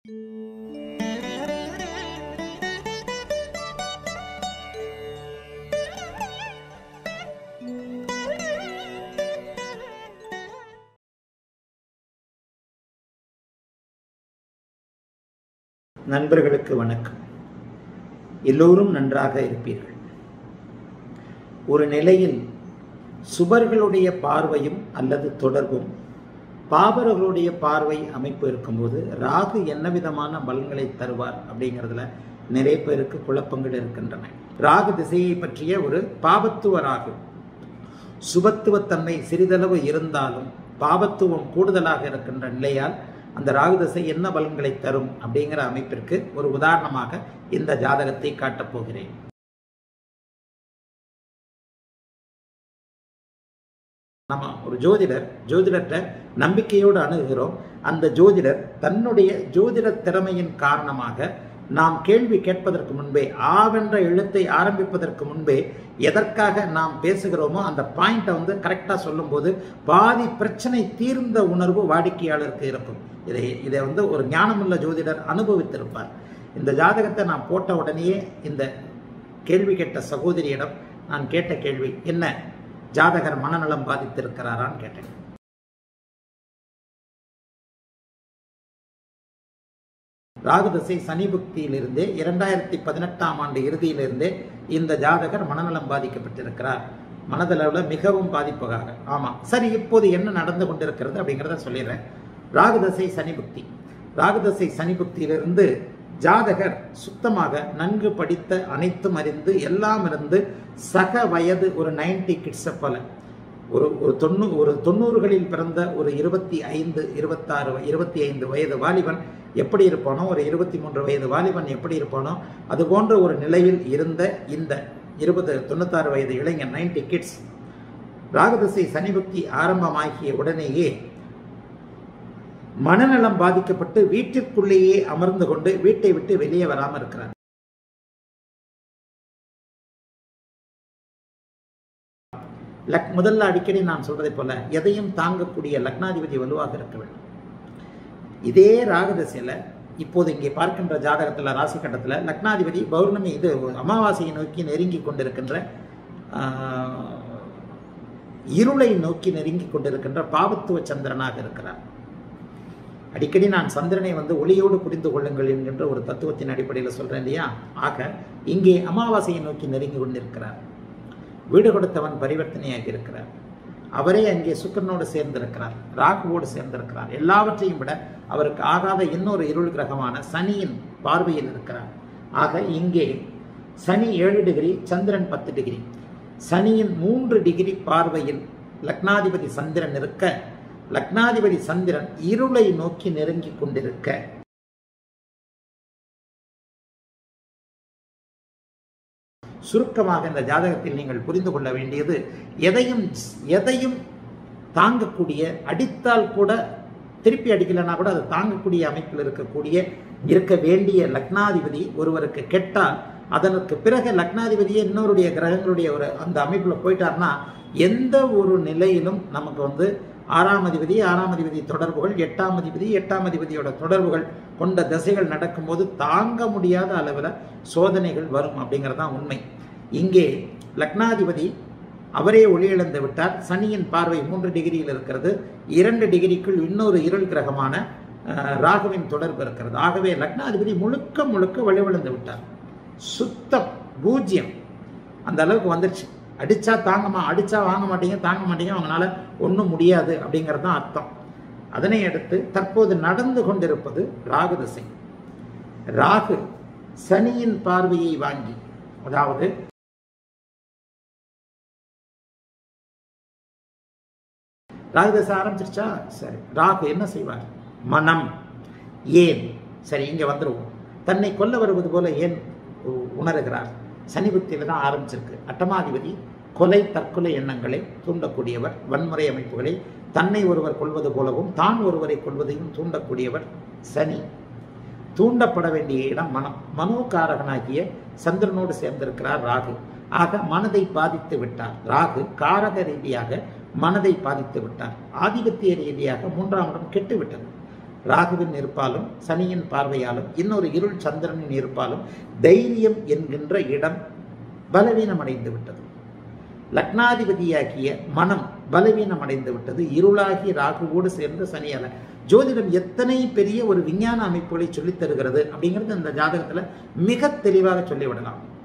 நண்பர்களுக்கு வணக்கம் எல்லோரும் நன்றாக இருப்பீர்கள் ஒரு நிலையில் சுபர்களுடைய பார்வையும் அல்லது தொடர்பும் பாபர்களுடைய பார்வை அமைப்பு இருக்கும்போது ராகு என்ன விதமான பலன்களை தருவார் அப்படிங்கிறதுல நிறைய பேருக்கு குழப்பங்கள் இருக்கின்றன ராகு திசையை பற்றிய ஒரு பாபத்துவ ராகு சுபத்துவத்தன்மை சிறிதளவு இருந்தாலும் பாபத்துவம் கூடுதலாக இருக்கின்ற நிலையால் அந்த ராகு திசை என்ன பலன்களை தரும் அப்படிங்கிற அமைப்பிற்கு ஒரு உதாரணமாக இந்த ஜாதகத்தை காட்டப் போகிறேன் நம்ம ஒரு ஜோதிடர் ஜோதிடத்தை நம்பிக்கையோடு அணுகுகிறோம் அந்த ஜோதிடர் தன்னுடைய ஜோதிட திறமையின் காரணமாக நாம் கேள்வி கேட்பதற்கு முன்பே ஆவென்ற எழுத்தை ஆரம்பிப்பதற்கு முன்பே எதற்காக நாம் பேசுகிறோமோ அந்த பாயிண்ட்டை வந்து கரெக்டாக சொல்லும்போது பாதி பிரச்சனை தீர்ந்த உணர்வு வாடிக்கையாளருக்கு இருக்கும் இதை இதை வந்து ஒரு ஞானமுள்ள ஜோதிடர் அனுபவித்திருப்பார் இந்த ஜாதகத்தை நான் போட்ட உடனேயே இந்த கேள்வி கேட்ட சகோதரியிடம் நான் கேட்ட கேள்வி என்ன ஜாதகர் மனநலம் பாதித்திருக்கிறாரான்னு கேட்டேன் ராகுதசை சனி புக்தியிலிருந்தே இரண்டாயிரத்தி பதினெட்டாம் ஆண்டு இறுதியிலிருந்தே இந்த ஜாதகர் மனநலம் பாதிக்கப்பட்டிருக்கிறார் மனதளவில் மிகவும் பாதிப்பதாக ஆமாம் சரி இப்போது என்ன நடந்து கொண்டிருக்கிறது அப்படிங்கிறத சொல்லிடுறேன் ராகுதசை சனி புக்தி ராகுதசை சனி புக்தியிலிருந்து ஜாதகர் சுத்தமாக நன்கு படித்த அனைத்தும் அறிந்து எல்லாம் இருந்து சக வயது ஒரு நைன்டி கிட்ஸை போல ஒரு ஒரு தொண்ணூ ஒரு தொண்ணூறுகளில் பிறந்த ஒரு இருபத்தி ஐந்து இருபத்தாறு இருபத்தி ஐந்து வயது வாலிபன் எப்படி இருப்பானோ ஒரு இருபத்தி மூன்று வயது வாலிபன் எப்படி இருப்பானோ அது போன்ற ஒரு நிலையில் இருந்த இந்த இருபது தொண்ணூத்தாறு வயது இளைஞன் நைன்டி கிட்ஸ் ராகதிசை சனிபக்தி ஆரம்பமாகிய உடனேயே மனநலம் பாதிக்கப்பட்டு வீட்டிற்குள்ளேயே அமர்ந்து கொண்டு வீட்டை விட்டு வெளியே வராமல் இருக்கிறார் லக் முதல்ல அடிக்கடி நான் சொல்றதை போல எதையும் தாங்கக்கூடிய லக்னாதிபதி வலுவாக இருக்க வேண்டும் இதே ராகதசையில் இப்போது இங்கே பார்க்கின்ற ஜாதகத்தில் ராசி கட்டத்தில் லக்னாதிபதி பௌர்ணமி இது அமாவாசையை நோக்கி நெருங்கி கொண்டிருக்கின்ற இருளை நோக்கி நெருங்கி கொண்டிருக்கின்ற பாவத்துவ சந்திரனாக இருக்கிறார் அடிக்கடி நான் சந்திரனை வந்து ஒளியோடு புரிந்து கொள்ளுங்கள் என்கின்ற ஒரு தத்துவத்தின் அடிப்படையில் சொல்றேன் இல்லையா ஆக இங்கே அமாவாசையை நோக்கி நெருங்கி கொண்டிருக்கிறார் வீடு கொடுத்தவன் பரிவர்த்தனையாகி இருக்கிறார் அவரே அங்கே சுக்கரனோடு சேர்ந்திருக்கிறார் ராகுவோடு சேர்ந்திருக்கிறார் எல்லாவற்றையும் விட அவருக்கு ஆகாத இன்னொரு இருள் கிரகமான சனியின் பார்வையில் இருக்கிறார் ஆக இங்கே சனி ஏழு டிகிரி சந்திரன் பத்து டிகிரி சனியின் மூன்று டிகிரி பார்வையில் லக்னாதிபதி சந்திரன் இருக்க லக்னாதிபதி சந்திரன் இருளை நோக்கி நெருங்கி கொண்டிருக்க சுருக்கமாக இந்த ஜாதகத்தில் நீங்கள் புரிந்து கொள்ள வேண்டியது எதையும் எதையும் தாங்கக்கூடிய அடித்தால் கூட திருப்பி அடிக்கலைன்னா கூட அது தாங்கக்கூடிய அமைப்பில் இருக்கக்கூடிய இருக்க வேண்டிய லக்னாதிபதி ஒருவருக்கு கெட்டால் அதற்கு பிறகு லக்னாதிபதியே இன்னொருடைய கிரகங்களுடைய ஒரு அந்த அமைப்பில் போயிட்டார்னா எந்த ஒரு நிலையிலும் நமக்கு வந்து ஆறாம் அதிபதி ஆறாம் அதிபதி தொடர்புகள் எட்டாம் அதிபதி எட்டாம் அதிபதியோட தொடர்புகள் கொண்ட திசைகள் நடக்கும்போது தாங்க முடியாத அளவில் சோதனைகள் வரும் அப்படிங்கிறது தான் உண்மை இங்கே லக்னாதிபதி அவரே ஒளியிழந்து விட்டார் சனியின் பார்வை மூன்று டிகிரியில் இருக்கிறது இரண்டு டிகிரிக்குள் இன்னொரு இருள் கிரகமான ராகுவின் தொடர்பு இருக்கிறது ஆகவே லக்னாதிபதி முழுக்க முழுக்க வலுவிழந்து விட்டார் சுத்தம் பூஜ்யம் அந்த அளவுக்கு வந்துருச்சு அடிச்சா தாங்கமா அடிச்சா வாங்க மாட்டீங்க தாங்க மாட்டீங்க அவங்களால ஒன்றும் முடியாது அப்படிங்கிறது தான் அர்த்தம் அதனை அடுத்து தற்போது நடந்து கொண்டிருப்பது ராகு திசை ராகு சனியின் பார்வையை வாங்கி அதாவது ராகு தசை ஆரம்பிச்சிருச்சா சரி ராகு என்ன செய்வார் மனம் ஏன் சரி இங்க வந்துருவோம் தன்னை கொல்ல வருவது போல ஏன் உணர்கிறார் சனி புத்தியில தான் ஆரம்பிச்சிருக்கு அட்டமாதிபதி கொலை தற்கொலை எண்ணங்களை தூண்டக்கூடியவர் வன்முறை அமைப்புகளை தன்னை ஒருவர் கொள்வது போலவும் தான் ஒருவரை கொள்வதையும் தூண்டக்கூடியவர் சனி தூண்டப்பட வேண்டிய இடம் மனம் மனோகாரகனாகிய சந்திரனோடு சேர்ந்திருக்கிறார் ராகு ஆக மனதை பாதித்து விட்டார் ராகு காரக ரீதியாக மனதை பாதித்து விட்டார் ஆதிபத்திய ரீதியாக மூன்றாம் இடம் கெட்டு விட்டது ராகுவின் இருப்பாலும் சனியின் பார்வையாலும் இன்னொரு இருள் சந்திரனின் இருப்பாலும் தைரியம் என்கின்ற இடம் பலவீனமடைந்து விட்டது லக்னாதிபதியாக்கிய மனம் பலவீனம் அடைந்து விட்டது இருளாகி ராகுவோடு சேர்ந்த சனியால ஜோதிடம் எத்தனை பெரிய ஒரு விஞ்ஞான அமைப்புகளை சொல்லித் தருகிறது அப்படிங்கிறது இந்த ஜாதகத்துல மிக தெளிவாக சொல்லிவிடலாம்